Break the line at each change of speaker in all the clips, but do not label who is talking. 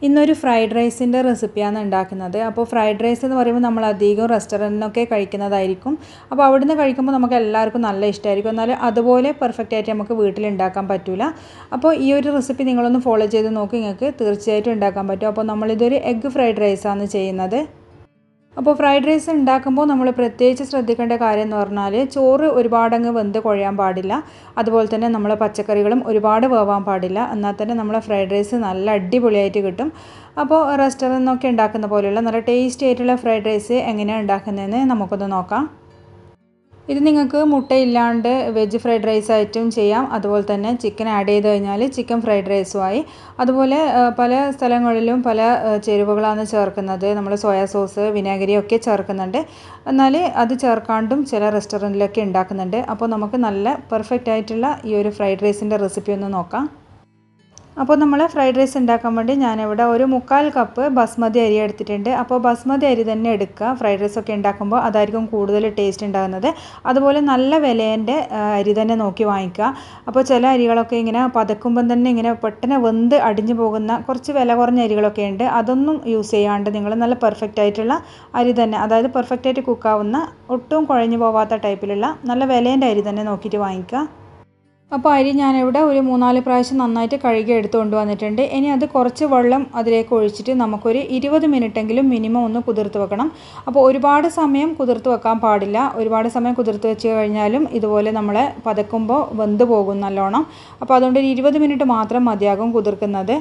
ഇന്നൊരു ഫ്രൈഡ് റൈസിൻ്റെ റെസിപ്പിയാണ് ഉണ്ടാക്കുന്നത് അപ്പോൾ ഫ്രൈഡ് റൈസ് എന്ന് പറയുമ്പോൾ നമ്മൾ അധികം റെസ്റ്റോറൻറ്റിനൊക്കെ കഴിക്കുന്നതായിരിക്കും അപ്പോൾ അവിടുന്ന് കഴിക്കുമ്പോൾ നമുക്ക് എല്ലാവർക്കും നല്ല ഇഷ്ടമായിരിക്കും എന്നാൽ അതുപോലെ പെർഫെക്റ്റ് ആയിട്ട് നമുക്ക് വീട്ടിൽ ഉണ്ടാക്കാൻ പറ്റില്ല അപ്പോൾ ഈ ഒരു റെസിപ്പി നിങ്ങളൊന്ന് ഫോളോ ചെയ്ത് നോക്കി നിങ്ങൾക്ക് തീർച്ചയായിട്ടും ഉണ്ടാക്കാൻ പറ്റും അപ്പോൾ നമ്മളിതൊരു എഗ്ഗ് ഫ്രൈഡ് റൈസാണ് ചെയ്യുന്നത് അപ്പോൾ ഫ്രൈഡ് റൈസ് ഉണ്ടാക്കുമ്പോൾ നമ്മൾ പ്രത്യേകിച്ച് ശ്രദ്ധിക്കേണ്ട കാര്യം എന്ന് പറഞ്ഞാൽ ചോറ് ഒരുപാടങ്ങ് വെന്ത് കുഴയാൻ പാടില്ല അതുപോലെ തന്നെ നമ്മൾ പച്ചക്കറികളും ഒരുപാട് വേവാൻ പാടില്ല എന്നാൽ തന്നെ നമ്മളെ ഫ്രൈഡ് റൈസ് നല്ല അടിപൊളിയായിട്ട് കിട്ടും അപ്പോൾ റെസ്റ്റോറൻറ്റിൽ നിന്നൊക്കെ ഉണ്ടാക്കുന്ന പോലെയുള്ള നല്ല ടേസ്റ്റി ആയിട്ടുള്ള ഫ്രൈഡ് റൈസ് എങ്ങനെയാണ് ഉണ്ടാക്കുന്നതെന്ന് നമുക്കൊന്ന് നോക്കാം ഇത് നിങ്ങൾക്ക് മുട്ടയില്ലാണ്ട് വെജ് ഫ്രൈഡ് റൈസ് ആയിട്ടും ചെയ്യാം അതുപോലെ തന്നെ ചിക്കൻ ആഡ് ചെയ്ത് കഴിഞ്ഞാൽ ചിക്കൻ ഫ്രൈഡ് റൈസുമായി അതുപോലെ പല സ്ഥലങ്ങളിലും പല ചേരുവകളാണ് ചേർക്കുന്നത് നമ്മൾ സോയാ സോസ് വിനാഗിരി ഒക്കെ ചേർക്കുന്നുണ്ട് എന്നാൽ അത് ചേർക്കാണ്ടും ചില റെസ്റ്റോറൻറ്റിലൊക്കെ ഉണ്ടാക്കുന്നുണ്ട് അപ്പോൾ നമുക്ക് നല്ല പെർഫെക്റ്റ് ആയിട്ടുള്ള ഈ ഒരു ഫ്രൈഡ് റൈസിൻ്റെ റെസിപ്പി ഒന്ന് നോക്കാം അപ്പോൾ നമ്മൾ ഫ്രൈഡ് റൈസ് ഉണ്ടാക്കാൻ വേണ്ടി ഞാനിവിടെ ഒരു മുക്കാൽ കപ്പ് ബസ്മതി അരി എടുത്തിട്ടുണ്ട് അപ്പോൾ ബസ്മതി അരി തന്നെ എടുക്കുക ഫ്രൈഡ് റൈസ് ഒക്കെ ഉണ്ടാക്കുമ്പോൾ അതായിരിക്കും കൂടുതൽ ടേസ്റ്റ് ഉണ്ടാകുന്നത് അതുപോലെ നല്ല വിലേൻ്റെ അരി തന്നെ നോക്കി വാങ്ങിക്കുക അപ്പോൾ ചില അരികളൊക്കെ ഇങ്ങനെ പതക്കുമ്പം തന്നെ ഇങ്ങനെ പെട്ടെന്ന് വെന്ത് അടിഞ്ഞു പോകുന്ന കുറച്ച് വില കുറഞ്ഞ അരികളൊക്കെ ഉണ്ട് അതൊന്നും യൂസ് ചെയ്യാണ്ട് നിങ്ങൾ നല്ല പെർഫെക്റ്റ് ആയിട്ടുള്ള അരി തന്നെ അതായത് പെർഫെക്റ്റ് ആയിട്ട് കുക്കാവുന്ന ഒട്ടും കുഴഞ്ഞു പോവാത്ത ടൈപ്പിലുള്ള നല്ല വിലേൻ്റെ അരി തന്നെ നോക്കിയിട്ട് വാങ്ങിക്കുക അപ്പോൾ അരി ഞാനിവിടെ ഒരു മൂന്നാല് പ്രാവശ്യം നന്നായിട്ട് കഴുകി എടുത്തുകൊണ്ട് വന്നിട്ടുണ്ട് ഇനി അത് കുറച്ച് വെള്ളം അതിലേക്ക് ഒഴിച്ചിട്ട് നമുക്കൊരു ഇരുപത് മിനിറ്റെങ്കിലും മിനിമം ഒന്ന് കുതിർത്ത് വെക്കണം അപ്പോൾ ഒരുപാട് സമയം കുതിർത്ത് വെക്കാൻ പാടില്ല ഒരുപാട് സമയം കുതിർത്ത് വെച്ച് കഴിഞ്ഞാലും ഇതുപോലെ നമ്മൾ പതക്കുമ്പോൾ വെന്ത് പോകും നല്ലോണം അപ്പോൾ അതുകൊണ്ട് ഒരു ഇരുപത് മിനിറ്റ് മാത്രം മതിയാകും കുതിർക്കുന്നത്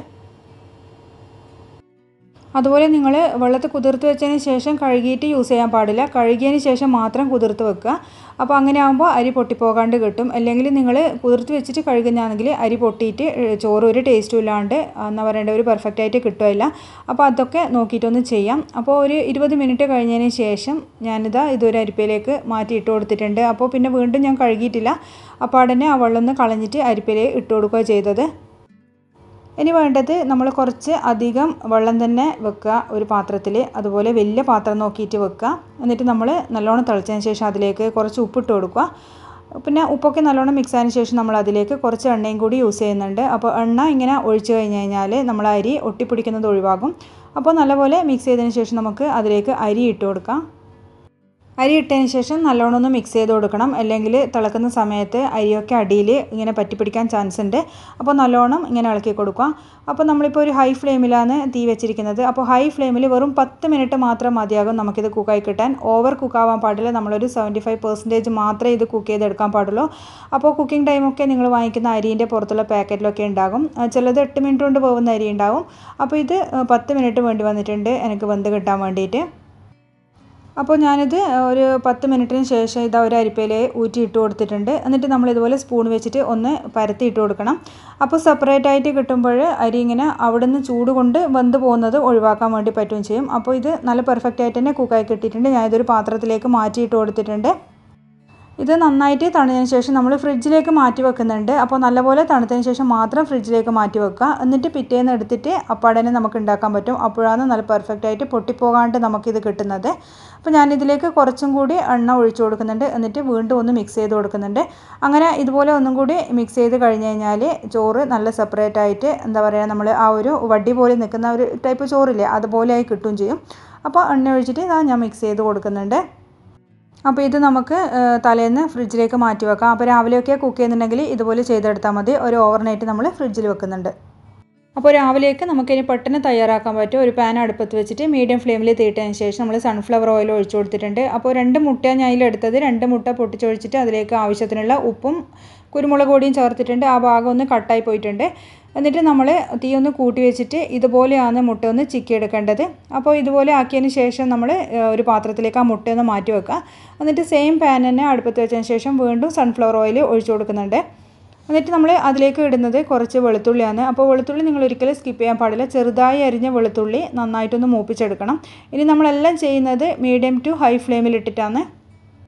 അതുപോലെ നിങ്ങൾ വെള്ളത്തിൽ കുതിർത്ത് വെച്ചതിന് ശേഷം കഴുകിയിട്ട് യൂസ് ചെയ്യാൻ പാടില്ല കഴുകിയതിന് ശേഷം മാത്രം കുതിർത്ത് വെക്കുക അപ്പോൾ അങ്ങനെ ആകുമ്പോൾ അരി പൊട്ടിപ്പോകാണ്ട് കിട്ടും അല്ലെങ്കിൽ നിങ്ങൾ കുതിർത്ത് വെച്ചിട്ട് കഴുകുന്നതാണെങ്കിൽ അരി പൊട്ടിയിട്ട് ചോറ് ഒരു ടേസ്റ്റും ഇല്ലാണ്ട് എന്താ പറയേണ്ട ഒരു പെർഫെക്റ്റ് ആയിട്ട് കിട്ടുകയില്ല അപ്പോൾ അതൊക്കെ നോക്കിയിട്ടൊന്ന് ചെയ്യാം അപ്പോൾ ഒരു ഇരുപത് മിനിറ്റ് കഴിഞ്ഞതിന് ശേഷം ഞാനിതാ ഇതൊരു അരിപ്പയിലേക്ക് മാറ്റി ഇട്ട് കൊടുത്തിട്ടുണ്ട് അപ്പോൾ പിന്നെ വീണ്ടും ഞാൻ കഴുകിയിട്ടില്ല അപ്പോൾ ഉടനെ ആ വെള്ളം ഒന്ന് കളഞ്ഞിട്ട് അരിപ്പയിലേക്ക് ഇട്ട് കൊടുക്കുക ചെയ്തത് ഇനി വേണ്ടത് നമ്മൾ കുറച്ച് അധികം വെള്ളം തന്നെ വെക്കുക ഒരു പാത്രത്തിൽ അതുപോലെ വലിയ പാത്രം നോക്കിയിട്ട് വെക്കുക എന്നിട്ട് നമ്മൾ നല്ലോണം തിളച്ചതിന് ശേഷം അതിലേക്ക് കുറച്ച് ഉപ്പിട്ട് കൊടുക്കുക പിന്നെ ഉപ്പൊക്കെ നല്ലോണം മിക്സ് ആയതിനു ശേഷം നമ്മൾ അതിലേക്ക് കുറച്ച് എണ്ണയും കൂടി യൂസ് ചെയ്യുന്നുണ്ട് അപ്പോൾ എണ്ണ ഇങ്ങനെ ഒഴിച്ചു കഴിഞ്ഞ് കഴിഞ്ഞാൽ നമ്മൾ അരി ഒട്ടിപ്പിടിക്കുന്നത് ഒഴിവാകും അപ്പോൾ നല്ലപോലെ മിക്സ് ചെയ്തതിന് ശേഷം നമുക്ക് അതിലേക്ക് അരി ഇട്ട് കൊടുക്കാം അരി ഇട്ടതിന് ശേഷം നല്ലോണം ഒന്ന് മിക്സ് ചെയ്ത് കൊടുക്കണം അല്ലെങ്കിൽ തിളക്കുന്ന സമയത്ത് അരിയൊക്കെ അടിയിൽ ഇങ്ങനെ പറ്റിപ്പിടിക്കാൻ ചാൻസ് ഉണ്ട് അപ്പോൾ നല്ലോണം ഇങ്ങനെ ഇളക്കി കൊടുക്കുക അപ്പോൾ നമ്മളിപ്പോൾ ഒരു ഹൈ ഫ്ലെയിമിലാണ് തീ വെച്ചിരിക്കുന്നത് അപ്പോൾ ഹൈ ഫ്ലെയിമിൽ വെറും പത്ത് മിനിറ്റ് മാത്രം മതിയാകും നമുക്കിത് കുക്കായി കിട്ടാൻ ഓവർ കുക്കാവാൻ പാടില്ല നമ്മളൊരു സെവൻറ്റി ഫൈവ് പെർസെൻറ്റേജ് മാത്രമേ ഇത് കുക്ക് ചെയ്തെടുക്കാൻ പാടുള്ളൂ അപ്പോൾ കുക്കിംഗ് ടൈമൊക്കെ നിങ്ങൾ വാങ്ങിക്കുന്ന അരിൻ്റെ പുറത്തുള്ള പാക്കറ്റിലൊക്കെ ഉണ്ടാകും ചിലത് എട്ട് മിനിറ്റ് കൊണ്ട് പോകുന്ന അരി ഉണ്ടാവും അപ്പോൾ ഇത് പത്ത് മിനിറ്റ് വേണ്ടി വന്നിട്ടുണ്ട് എനിക്ക് വെന്ത് കിട്ടാൻ വേണ്ടിയിട്ട് അപ്പോൾ ഞാനിത് ഒരു പത്ത് മിനിറ്റിന് ശേഷം ഇതാ ഒരു അരിപ്പയിൽ ഊറ്റി ഇട്ട് കൊടുത്തിട്ടുണ്ട് എന്നിട്ട് നമ്മൾ ഇതുപോലെ സ്പൂൺ വെച്ചിട്ട് ഒന്ന് പരത്തി ഇട്ട് കൊടുക്കണം അപ്പോൾ സെപ്പറേറ്റ് ആയിട്ട് കിട്ടുമ്പോൾ അരി ഇങ്ങനെ അവിടുന്ന് ചൂട് കൊണ്ട് വെന്ത് പോകുന്നത് ഒഴിവാക്കാൻ വേണ്ടി പറ്റുകയും ചെയ്യും അപ്പോൾ ഇത് നല്ല പെർഫെക്റ്റ് ആയിട്ട് തന്നെ കുക്കായി കിട്ടിയിട്ടുണ്ട് ഞാനിതൊരു പാത്രത്തിലേക്ക് മാറ്റി ഇട്ട് കൊടുത്തിട്ടുണ്ട് ഇത് നന്നായിട്ട് തണുത്തതിന് ശേഷം നമ്മൾ ഫ്രിഡ്ജിലേക്ക് മാറ്റി വെക്കുന്നുണ്ട് അപ്പോൾ നല്ലപോലെ തണുത്തതിന് ശേഷം മാത്രം ഫ്രിഡ്ജിലേക്ക് മാറ്റി വെക്കുക എന്നിട്ട് പിറ്റേന്ന് എടുത്തിട്ട് അപ്പാടനെ നമുക്ക് ഉണ്ടാക്കാൻ പറ്റും അപ്പോഴാണ് നല്ല പെർഫെക്റ്റ് ആയിട്ട് പൊട്ടിപ്പോകാണ്ട് നമുക്കിത് കിട്ടുന്നത് അപ്പോൾ ഞാനിതിലേക്ക് കുറച്ചും കൂടി എണ്ണ ഒഴിച്ചു കൊടുക്കുന്നുണ്ട് എന്നിട്ട് വീണ്ടും ഒന്ന് മിക്സ് ചെയ്ത് കൊടുക്കുന്നുണ്ട് അങ്ങനെ ഇതുപോലെ ഒന്നും കൂടി മിക്സ് ചെയ്ത് കഴിഞ്ഞ് കഴിഞ്ഞാൽ ചോറ് നല്ല സെപ്പറേറ്റ് ആയിട്ട് എന്താ പറയുക നമ്മൾ ആ ഒരു വടി പോലെ നിൽക്കുന്ന ഒരു ടൈപ്പ് ചോറില്ലേ അതുപോലെ ആയി കിട്ടുകയും ചെയ്യും അപ്പോൾ എണ്ണ ഒഴിച്ചിട്ട് ഇതാ ഞാൻ മിക്സ് ചെയ്ത് കൊടുക്കുന്നുണ്ട് അപ്പോൾ ഇത് നമുക്ക് തലേന്ന് ഫ്രിഡ്ജിലേക്ക് മാറ്റി വെക്കാം അപ്പോൾ രാവിലെയൊക്കെ കുക്ക് ചെയ്യുന്നുണ്ടെങ്കിൽ ഇതുപോലെ ചെയ്തെടുത്താൽ മതി ഒരു ഓവർനൈറ്റ് നമ്മൾ ഫ്രിഡ്ജിൽ വെക്കുന്നുണ്ട് അപ്പോൾ രാവിലേക്ക് നമുക്കിനി പെട്ടെന്ന് തയ്യാറാക്കാൻ പറ്റും ഒരു പാൻ അടുപ്പത്ത് വെച്ചിട്ട് മീഡിയം ഫ്ലെയിമിൽ തീട്ടതിന് ശേഷം നമ്മൾ സൺഫ്ലവർ ഓയിൽ ഒഴിച്ചു കൊടുത്തിട്ടുണ്ട് അപ്പോൾ രണ്ട് മുട്ട ഞാൻ അതിലെടുത്തത് രണ്ട് മുട്ട പൊട്ടിച്ചൊഴിച്ചിട്ട് അതിലേക്ക് ആവശ്യത്തിനുള്ള ഉപ്പും കുരുമുളക് പൊടിയും ചേർത്തിട്ടുണ്ട് ആ ഭാഗം ഒന്ന് കട്ടായി പോയിട്ടുണ്ട് എന്നിട്ട് നമ്മൾ തീ ഒന്ന് കൂട്ടി വെച്ചിട്ട് ഇതുപോലെയാണ് മുട്ട ഒന്ന് ചിക്കി എടുക്കേണ്ടത് അപ്പോൾ ഇതുപോലെ ആക്കിയതിന് ശേഷം നമ്മൾ ഒരു പാത്രത്തിലേക്ക് ആ മുട്ട ഒന്ന് മാറ്റി വെക്കുക എന്നിട്ട് സെയിം പാൻ തന്നെ അടുപ്പത്ത് വെച്ചതിന് ശേഷം വീണ്ടും സൺഫ്ലവർ ഓയിൽ ഒഴിച്ചു കൊടുക്കുന്നുണ്ട് എന്നിട്ട് നമ്മൾ അതിലേക്ക് ഇടുന്നത് കുറച്ച് വെളുത്തുള്ളിയാണ് അപ്പോൾ വെളുത്തുള്ളി നിങ്ങൾ ഒരിക്കലും സ്കിപ്പ് ചെയ്യാൻ പാടില്ല ചെറുതായി അരിഞ്ഞ വെളുത്തുള്ളി നന്നായിട്ടൊന്ന് മൂപ്പിച്ചെടുക്കണം ഇനി നമ്മളെല്ലാം ചെയ്യുന്നത് മീഡിയം ടു ഹൈ ഫ്ലെയിമിൽ ഇട്ടിട്ടാണ്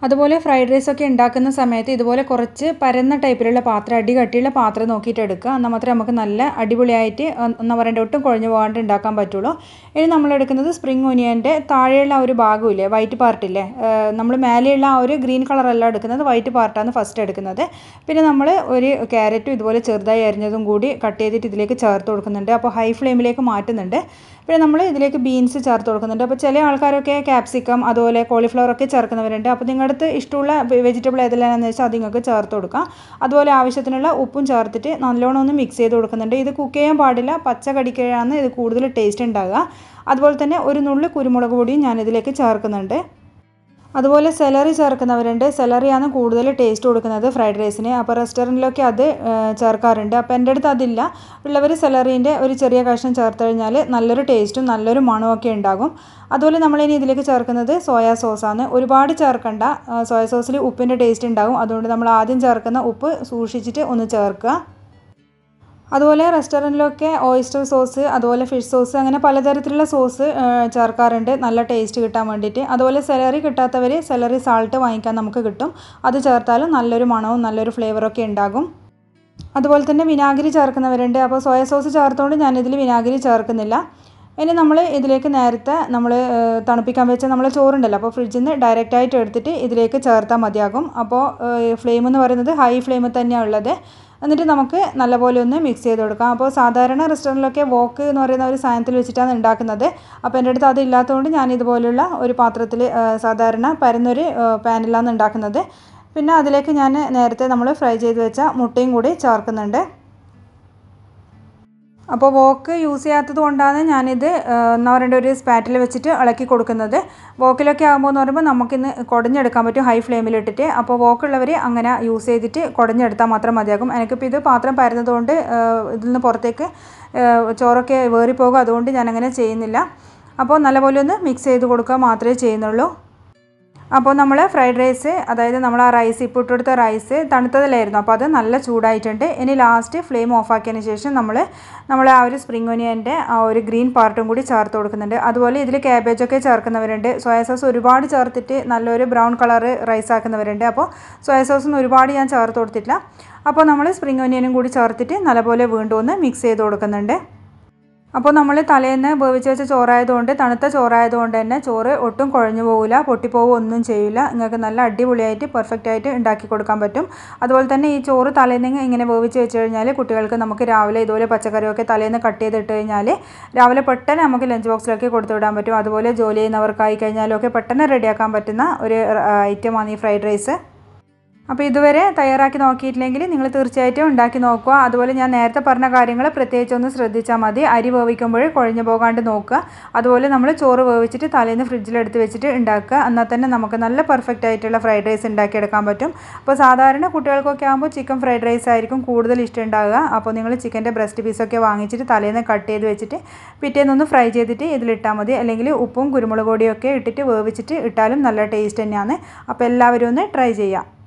അതുപോലെ ഫ്രൈഡ് റൈസ് ഒക്കെ ഉണ്ടാക്കുന്ന സമയത്ത് ഇതുപോലെ കുറച്ച് പരന്ന ടൈപ്പിലുള്ള പാത്രം അടി കട്ടിയുള്ള പാത്രം നോക്കിയിട്ട് എടുക്കുക എന്നാൽ മാത്രമേ നമുക്ക് നല്ല അടിപൊളിയായിട്ട് എന്താ പറയേണ്ട ഒട്ടും കുഴഞ്ഞു പോകാണ്ട് ഉണ്ടാക്കാൻ പറ്റുള്ളൂ ഇനി നമ്മൾ എടുക്കുന്നത് സ്പ്രിംഗ് ഒനിയൻ്റെ താഴെയുള്ള ആ ഒരു ഭാഗമില്ലേ വൈറ്റ് പാർട്ടില്ലേ നമ്മൾ മേലെയുള്ള ആ ഒരു ഗ്രീൻ കളറല്ല എടുക്കുന്നത് വൈറ്റ് പാർട്ടാണ് ഫസ്റ്റ് എടുക്കുന്നത് പിന്നെ നമ്മൾ ഒരു ക്യാരറ്റും ഇതുപോലെ ചെറുതായി അരിഞ്ഞതും കൂടി കട്ട് ചെയ്തിട്ട് ഇതിലേക്ക് ചേർത്ത് കൊടുക്കുന്നുണ്ട് അപ്പോൾ ഹൈ ഫ്ലെയിമിലേക്ക് മാറ്റുന്നുണ്ട് പിന്നെ നമ്മൾ ഇതിലേക്ക് ബീൻസ് ചേർത്ത് കൊടുക്കുന്നുണ്ട് അപ്പോൾ ചില ആൾക്കാരൊക്കെ ക്യാപ്സിക്കം അതുപോലെ കോളിഫ്ലവർ ഒക്കെ ചേർക്കുന്നവരുണ്ട് അപ്പോൾ നിങ്ങളുടെ അടുത്ത് ഇഷ്ടമുള്ള വെജിറ്റബിൾ ഏതെല്ലാമെന്ന് വെച്ചാൽ അത് നിങ്ങൾക്ക് ചേർത്ത് കൊടുക്കാം അതുപോലെ ആവശ്യത്തിനുള്ള ഉപ്പും ചേർത്തിട്ട് നല്ലോണം ഒന്ന് മിക്സ് ചെയ്ത് കൊടുക്കുന്നുണ്ട് ഇത് കുക്ക് ചെയ്യാൻ പാടില്ല പച്ച കടിക്കുകയാണ് ഇത് കൂടുതൽ ടേസ്റ്റ് ഉണ്ടാകുക അതുപോലെ തന്നെ ഒരു നുള്ളു കുരുമുളക് പൊടിയും ഞാനിതിലേക്ക് ചേർക്കുന്നുണ്ട് അതുപോലെ സെലറി ചേർക്കുന്നവരുണ്ട് സെലറിയാണ് കൂടുതൽ ടേസ്റ്റ് കൊടുക്കുന്നത് ഫ്രൈഡ് റൈസിന് അപ്പോൾ റെസ്റ്റോറൻറ്റിലൊക്കെ അത് ചേർക്കാറുണ്ട് അപ്പോൾ എൻ്റെ അടുത്ത് അതില്ല ഉള്ളവർ സെലറീൻ്റെ ഒരു ചെറിയ കഷ്ണം ചേർത്ത് കഴിഞ്ഞാൽ നല്ലൊരു ടേസ്റ്റും നല്ലൊരു മണമൊക്കെ ഉണ്ടാകും അതുപോലെ നമ്മളിനി ഇതിലേക്ക് ചേർക്കുന്നത് സോയാ സോസാണ് ഒരുപാട് ചേർക്കണ്ട സോയാ സോസിൽ ഉപ്പിൻ്റെ ടേസ്റ്റ് ഉണ്ടാകും അതുകൊണ്ട് നമ്മൾ ആദ്യം ചേർക്കുന്ന ഉപ്പ് സൂക്ഷിച്ചിട്ട് ഒന്ന് ചേർക്കുക അതുപോലെ റെസ്റ്റോറൻറ്റിലൊക്കെ ഓയിസ്റ്റർ സോസ് അതുപോലെ ഫിഷ് സോസ് അങ്ങനെ പലതരത്തിലുള്ള സോസ് ചേർക്കാറുണ്ട് നല്ല ടേസ്റ്റ് കിട്ടാൻ വേണ്ടിയിട്ട് അതുപോലെ സെലറി കിട്ടാത്തവർ സെലറി സാൾട്ട് വാങ്ങിക്കാൻ നമുക്ക് കിട്ടും അത് ചേർത്താലും നല്ലൊരു മണവും നല്ലൊരു ഫ്ലേവറൊക്കെ ഉണ്ടാകും അതുപോലെ തന്നെ വിനാഗിരി ചേർക്കുന്നവരുണ്ട് അപ്പോൾ സോയ സോസ് ചേർത്തുകൊണ്ട് ഞാനിതിൽ വിനാഗിരി ചേർക്കുന്നില്ല ഇനി നമ്മൾ ഇതിലേക്ക് നേരത്തെ നമ്മൾ തണുപ്പിക്കാൻ വെച്ച നമ്മൾ ചോറുണ്ടല്ലോ അപ്പോൾ ഫ്രിഡ്ജിൽ നിന്ന് ഡയറക്റ്റായിട്ട് എടുത്തിട്ട് ഇതിലേക്ക് ചേർത്താൽ മതിയാകും അപ്പോൾ ഫ്ലെയിം എന്ന് പറയുന്നത് ഹൈ ഫ്ലെയിമിൽ തന്നെയാണ് ഉള്ളത് എന്നിട്ട് നമുക്ക് നല്ലപോലെ ഒന്ന് മിക്സ് ചെയ്ത് കൊടുക്കാം അപ്പോൾ സാധാരണ റെസ്റ്റോറൻറ്റിലൊക്കെ വോക്ക് എന്ന് പറയുന്ന ഒരു സാധനത്തിൽ വെച്ചിട്ടാണ് ഉണ്ടാക്കുന്നത് അപ്പോൾ എൻ്റെ അടുത്ത് അതില്ലാത്തതുകൊണ്ട് ഞാൻ ഇതുപോലുള്ള ഒരു പാത്രത്തിൽ സാധാരണ പരന്നൊരു പാനിലാണ് ഉണ്ടാക്കുന്നത് പിന്നെ അതിലേക്ക് ഞാൻ നേരത്തെ നമ്മൾ ഫ്രൈ ചെയ്ത് വെച്ച മുട്ടയും കൂടി ചേർക്കുന്നുണ്ട് അപ്പോൾ വോക്ക് യൂസ് ചെയ്യാത്തത് കൊണ്ടാണ് ഞാനിത് എന്താ പറയേണ്ട ഒരു സ്പാറ്റിൽ വെച്ചിട്ട് ഇളക്കി കൊടുക്കുന്നത് വോക്കിലൊക്കെ ആകുമ്പോൾ എന്ന് പറയുമ്പോൾ നമുക്കിന്ന് കുടഞ്ഞെടുക്കാൻ പറ്റും ഹൈ ഫ്ലെയിമിലിട്ടിട്ട് അപ്പോൾ വോക്കുള്ളവർ അങ്ങനെ യൂസ് ചെയ്തിട്ട് കുടഞ്ഞെടുത്താൽ മാത്രം മതിയാകും എനിക്കിപ്പോൾ ഇത് പാത്രം പരന്നതുകൊണ്ട് ഇതിൽ നിന്ന് പുറത്തേക്ക് ചോറൊക്കെ വേറിപ്പോകും അതുകൊണ്ട് ഞാനങ്ങനെ ചെയ്യുന്നില്ല അപ്പോൾ നല്ലപോലെ ഒന്ന് മിക്സ് ചെയ്ത് കൊടുക്കുക മാത്രമേ ചെയ്യുന്നുള്ളൂ അപ്പോൾ നമ്മൾ ഫ്രൈഡ് റൈസ് അതായത് നമ്മൾ ആ റൈസ് ഇപ്പോൾ ഇട്ടെടുത്ത റൈസ് തണുത്തതിലായിരുന്നു അപ്പോൾ അത് നല്ല ചൂടായിട്ടുണ്ട് ഇനി ലാസ്റ്റ് ഫ്ലെയിം ഓഫാക്കിയതിന് ശേഷം നമ്മൾ നമ്മൾ ആ ഒരു സ്പ്രിംഗ് ഒനിയൻ്റെ ആ ഒരു ഗ്രീൻ പാർട്ടും കൂടി ചേർത്ത് കൊടുക്കുന്നുണ്ട് അതുപോലെ ഇതിൽ ക്യാബേജൊക്കെ ചേർക്കുന്നവരുണ്ട് സോയ സോസ് ഒരുപാട് ചേർത്തിട്ട് നല്ലൊരു ബ്രൗൺ കളർ റൈസ് ആക്കുന്നവരുണ്ട് അപ്പോൾ സോയ സോസൊന്നും ഒരുപാട് ഞാൻ ചേർത്ത് കൊടുത്തിട്ടില്ല അപ്പോൾ നമ്മൾ സ്പ്രിംഗ് ഒനിയനും കൂടി ചേർത്തിട്ട് നല്ലപോലെ വീണ്ടും ഒന്ന് മിക്സ് ചെയ്ത് കൊടുക്കുന്നുണ്ട് അപ്പോൾ നമ്മൾ തലേന്ന് വേവിച്ച് വെച്ച ചോറായതുകൊണ്ട് തണുത്ത ചോറായതുകൊണ്ട് തന്നെ ചോറ് ഒട്ടും കുഴഞ്ഞു പോകില്ല പൊട്ടിപ്പോവുക ഒന്നും ചെയ്യില്ല നിങ്ങൾക്ക് നല്ല അടിപൊളിയായിട്ട് പെർഫെക്റ്റ് ആയിട്ട് ഉണ്ടാക്കി കൊടുക്കാൻ പറ്റും അതുപോലെ തന്നെ ഈ ചോറ് തലേന്ന് ഇങ്ങനെ വേവിച്ച് വെച്ച് കഴിഞ്ഞാൽ കുട്ടികൾക്ക് നമുക്ക് രാവിലെ ഇതുപോലെ പച്ചക്കറിയൊക്കെ തലേന്ന് കട്ട് ചെയ്തിട്ട് കഴിഞ്ഞാൽ രാവിലെ പെട്ടെന്ന് നമുക്ക് ലഞ്ച് ബോക്സിലൊക്കെ കൊടുത്തു വിടാൻ പറ്റും അതുപോലെ ജോലി ചെയ്യുന്നവർക്കായി കഴിഞ്ഞാലൊക്കെ പെട്ടെന്ന് റെഡിയാക്കാൻ പറ്റുന്ന ഒരു ഐറ്റമാണ് ഈ ഫ്രൈഡ് റൈസ് അപ്പോൾ ഇതുവരെ തയ്യാറാക്കി നോക്കിയിട്ടില്ലെങ്കിൽ നിങ്ങൾ തീർച്ചയായിട്ടും ഉണ്ടാക്കി നോക്കുക അതുപോലെ ഞാൻ നേരത്തെ പറഞ്ഞ കാര്യങ്ങൾ പ്രത്യേകിച്ച് ഒന്ന് ശ്രദ്ധിച്ചാൽ മതി അരി വേവിക്കുമ്പോൾ കുഴഞ്ഞു പോകാണ്ട് നോക്കുക അതുപോലെ നമ്മൾ ചോറ് വേവിച്ചിട്ട് തലേന്ന് ഫ്രിഡ്ജിലെടുത്ത് വെച്ചിട്ട് ഉണ്ടാക്കുക എന്നാൽ തന്നെ നമുക്ക് നല്ല പെർഫെക്റ്റ് ആയിട്ടുള്ള ഫ്രൈഡ് റൈസ് ഉണ്ടാക്കിയെടുക്കാൻ പറ്റും അപ്പോൾ സാധാരണ കുട്ടികൾക്കൊക്കെ ആകുമ്പോൾ ചിക്കൻ ഫ്രൈഡ് റൈസ് ആയിരിക്കും കൂടുതൽ ഇഷ്ടം ഉണ്ടാകുക അപ്പോൾ നിങ്ങൾ ചിക്കൻ്റെ ബ്രസ്റ്റ് പീസൊക്കെ വാങ്ങിച്ചിട്ട് തലേന്ന് കട്ട് ചെയ്ത് വെച്ചിട്ട് പിറ്റേന്നൊന്ന് ഫ്രൈ ചെയ്തിട്ട് ഇതിലിട്ടാൽ മതി അല്ലെങ്കിൽ ഉപ്പും കുരുമുളക് പൊടിയൊക്കെ ഇട്ടിട്ട് വേവിച്ചിട്ട് ഇട്ടാലും നല്ല ടേസ്റ്റ് തന്നെയാണ് അപ്പോൾ എല്ലാവരും ഒന്ന് ട്രൈ ചെയ്യാം